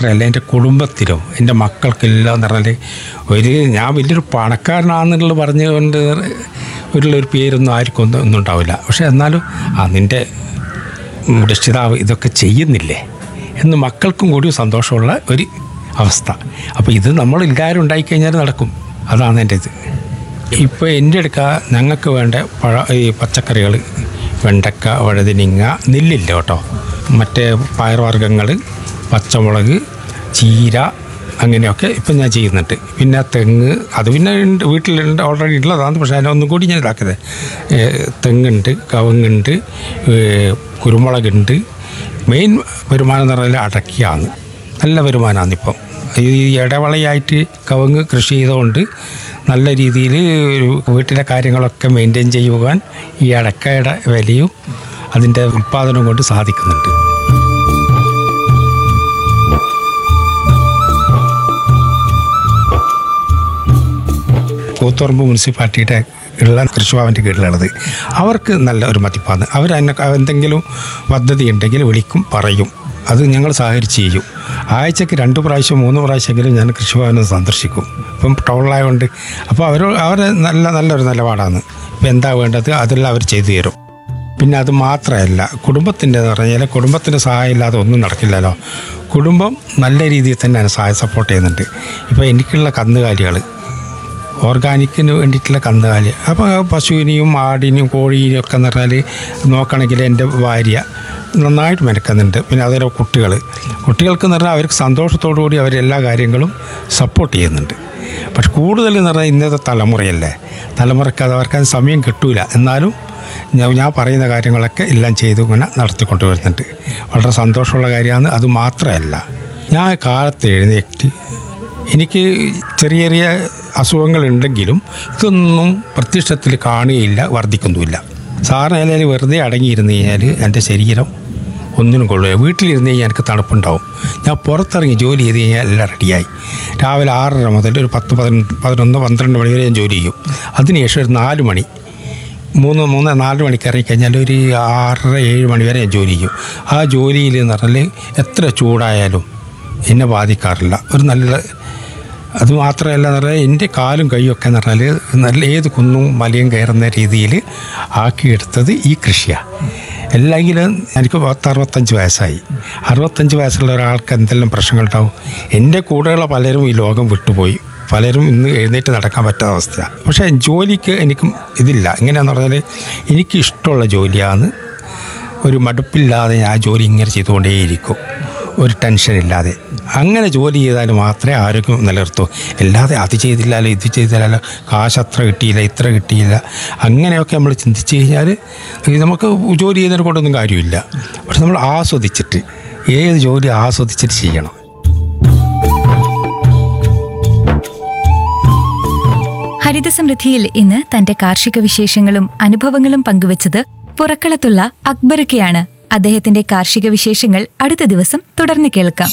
മാത്രമല്ല എൻ്റെ കുടുംബത്തിലും എൻ്റെ മക്കൾക്കെല്ലാം എന്ന് പറഞ്ഞാൽ ഒരു ഞാൻ വലിയൊരു പണക്കാരനാണെന്നുള്ളത് പറഞ്ഞുകൊണ്ട് ഉള്ള ഒരു പേരൊന്നും ആർക്കും ഒന്നും ഒന്നും ഉണ്ടാവില്ല പക്ഷെ എന്നാലും ആ നിൻ്റെ രക്ഷിതാവ് ഇതൊക്കെ ചെയ്യുന്നില്ലേ എന്ന് മക്കൾക്കും കൂടി സന്തോഷമുള്ള ഒരു അവസ്ഥ അപ്പോൾ ഇത് നമ്മൾ എല്ലാവരും ഉണ്ടായിക്കഴിഞ്ഞാൽ നടക്കും അതാണ് എൻ്റെ ഇത് ഇപ്പോൾ എൻ്റെ അടുക്ക ഞങ്ങൾക്ക് വേണ്ട പഴ ഈ പച്ചക്കറികൾ വെണ്ടക്ക വഴുതനിങ്ങ നെല്ലില്ല കേട്ടോ മറ്റേ പയർവർഗ്ഗങ്ങൾ പച്ചമുളക് ചീര അങ്ങനെയൊക്കെ ഇപ്പം ഞാൻ ചെയ്യുന്നുണ്ട് പിന്നെ തെങ്ങ് അത് പിന്നെ ഉണ്ട് വീട്ടിലുണ്ട് ഓൾറെഡി ഉള്ളതാണ് പക്ഷേ അതിനൊന്നും കൂടി ഞാൻ ഇതാക്കുന്നത് തെങ്ങുണ്ട് കവുങ്ങുണ്ട് ഏ, കുരുമുളകുണ്ട് മെയിൻ വരുമാനം എന്ന് പറഞ്ഞാൽ അടക്കിയാണ് നല്ല വരുമാനമാണ് ഇപ്പം ഈ ഇടവളയായിട്ട് കവുങ്ങ് കൃഷി ചെയ്തുകൊണ്ട് നല്ല രീതിയിൽ ഒരു വീട്ടിലെ കാര്യങ്ങളൊക്കെ മെയിൻറ്റെയിൻ ചെയ്യുവാൻ ഈ അടക്കയുടെ വിലയും അതിൻ്റെ ഉൽപ്പാദനവും കൊണ്ട് സാധിക്കുന്നുണ്ട് കൂത്തുറമ്പ് മുനിസിപ്പാലിറ്റിയുടെ ഉള്ള കൃഷിഭവൻ്റെ കീഴിലുള്ളത് അവർക്ക് നല്ല ഒരു മതിപ്പാണ് അവർ എന്നെ എന്തെങ്കിലും പദ്ധതി ഉണ്ടെങ്കിൽ വിളിക്കും പറയും അത് ഞങ്ങൾ സഹകരിച്ച് ചെയ്യും ആഴ്ചക്ക് രണ്ട് പ്രാവശ്യം മൂന്ന് പ്രാവശ്യമെങ്കിലും ഞാൻ കൃഷിഭവനം സന്ദർശിക്കും ഇപ്പം ടൗണിലായതുകൊണ്ട് അപ്പോൾ അവർ അവർ നല്ല നല്ലൊരു നിലപാടാണ് ഇപ്പം എന്താ വേണ്ടത് അതെല്ലാം അവർ ചെയ്തു തരും പിന്നെ അത് മാത്രമല്ല കുടുംബത്തിൻ്റെ എന്ന് പറഞ്ഞാൽ കുടുംബത്തിൻ്റെ സഹായം ഇല്ലാതെ ഒന്നും നടക്കില്ലല്ലോ കുടുംബം നല്ല രീതിയിൽ തന്നെയാണ് സഹായം സപ്പോർട്ട് ചെയ്യുന്നുണ്ട് ഇപ്പോൾ എനിക്കുള്ള കന്നുകാലികൾ ഓർഗാനിക്കിന് വേണ്ടിയിട്ടുള്ള കന്നുകാലി അപ്പോൾ പശുവിനെയും ആടിനെയും കോഴിനെയും ഒക്കെ എന്ന് പറഞ്ഞാൽ നോക്കണമെങ്കിൽ എൻ്റെ ഭാര്യ നന്നായിട്ട് മെനക്കുന്നുണ്ട് പിന്നെ അതേപോലെ കുട്ടികൾ കുട്ടികൾക്ക് എന്ന് പറഞ്ഞാൽ അവർക്ക് സന്തോഷത്തോടു കൂടി അവരെല്ലാ കാര്യങ്ങളും സപ്പോർട്ട് ചെയ്യുന്നുണ്ട് പക്ഷെ കൂടുതൽ എന്ന് പറഞ്ഞാൽ ഇന്നത്തെ തലമുറയല്ലേ തലമുറയ്ക്ക് അത് അവർക്ക് അത് സമയം കിട്ടൂല എന്നാലും ഞാൻ ഞാൻ പറയുന്ന കാര്യങ്ങളൊക്കെ എല്ലാം ചെയ്ത് ഇങ്ങനെ നടത്തിക്കൊണ്ട് വരുന്നുണ്ട് വളരെ സന്തോഷമുള്ള കാര്യമാണ് അത് മാത്രമല്ല ഞാൻ കാലത്ത് എഴുന്നേറ്റ് എനിക്ക് ചെറിയ ചെറിയ അസുഖങ്ങളുണ്ടെങ്കിലും ഇതൊന്നും പ്രത്യക്ഷത്തിൽ കാണുകയില്ല വർദ്ധിക്കുന്നുമില്ല സാറിന് അല്ലെങ്കിൽ വെറുതെ അടങ്ങിയിരുന്ന് കഴിഞ്ഞാൽ എൻ്റെ ശരീരം ഒന്നിനും കൊള്ളുക വീട്ടിലിരുന്ന് കഴിഞ്ഞാൽ എനിക്ക് തണുപ്പുണ്ടാവും ഞാൻ പുറത്തിറങ്ങി ജോലി ചെയ്ത് കഴിഞ്ഞാൽ എല്ലാം റെഡിയായി രാവിലെ ആറര മുതൽ ഒരു പത്ത് പതിനൊന്ന് പതിനൊന്ന് പന്ത്രണ്ട് മണി വരെ ഞാൻ ജോലി ചെയ്യും അതിനുശേഷം ഒരു നാല് മണി മൂന്ന് മൂന്ന് നാല് മണിക്ക് ഇറങ്ങിക്കഴിഞ്ഞാൽ ഒരു ആറര ഏഴ് മണി വരെ ഞാൻ ജോലി ചെയ്യും ആ ജോലിയിൽ എന്ന് പറഞ്ഞാൽ എത്ര ചൂടായാലും എന്നെ ബാധിക്കാറില്ല ഒരു നല്ല അത് മാത്രമല്ല എന്ന് പറഞ്ഞാൽ എൻ്റെ കാലും കൈയും ഒക്കെ എന്ന് പറഞ്ഞാൽ നല്ല ഏത് കുന്നും മലയും കയറുന്ന രീതിയിൽ ആക്കിയെടുത്തത് ഈ കൃഷിയാണ് അല്ലെങ്കിലും എനിക്ക് പത്ത് അറുപത്തഞ്ച് വയസ്സായി അറുപത്തഞ്ച് വയസ്സുള്ള ഒരാൾക്ക് എന്തെല്ലാം പ്രശ്നങ്ങളുണ്ടാവും എൻ്റെ കൂടെയുള്ള പലരും ഈ ലോകം വിട്ടുപോയി പലരും ഇന്ന് എഴുന്നേറ്റ് നടക്കാൻ പറ്റാത്ത അവസ്ഥയാണ് പക്ഷേ ജോലിക്ക് എനിക്കും ഇതില്ല എങ്ങനെയാണെന്ന് പറഞ്ഞാൽ എനിക്ക് ഇഷ്ടമുള്ള ജോലിയാണ് ഒരു മടുപ്പില്ലാതെ ഞാൻ ആ ജോലി ഇങ്ങനെ ചെയ്തുകൊണ്ടേയിരിക്കും ഒരു ടെൻഷൻ ഇല്ലാതെ അങ്ങനെ ജോലി ചെയ്താൽ മാത്രമേ ആരോഗ്യം നിലനിർത്തൂ അല്ലാതെ അത് ചെയ്തില്ലല്ലോ ഇത് ചെയ്തില്ലല്ലോ കാശ് അത്ര കിട്ടിയില്ല ഇത്ര കിട്ടിയില്ല അങ്ങനെയൊക്കെ നമ്മൾ ചിന്തിച്ച് കഴിഞ്ഞാൽ ഇത് നമുക്ക് ജോലി ചെയ്യുന്നതിനെ കൊണ്ടൊന്നും കാര്യമില്ല പക്ഷെ നമ്മൾ ആസ്വദിച്ചിട്ട് ഏത് ജോലി ആസ്വദിച്ചിട്ട് ചെയ്യണം ഹരിതസമൃദ്ധിയിൽ ഇന്ന് തന്റെ കാർഷിക വിശേഷങ്ങളും അനുഭവങ്ങളും പങ്കുവച്ചത് പുറക്കളത്തുള്ള അക്ബർക്കയാണ് അദ്ദേഹത്തിന്റെ കാർഷിക വിശേഷങ്ങൾ അടുത്ത ദിവസം തുടർന്ന് കേൾക്കാം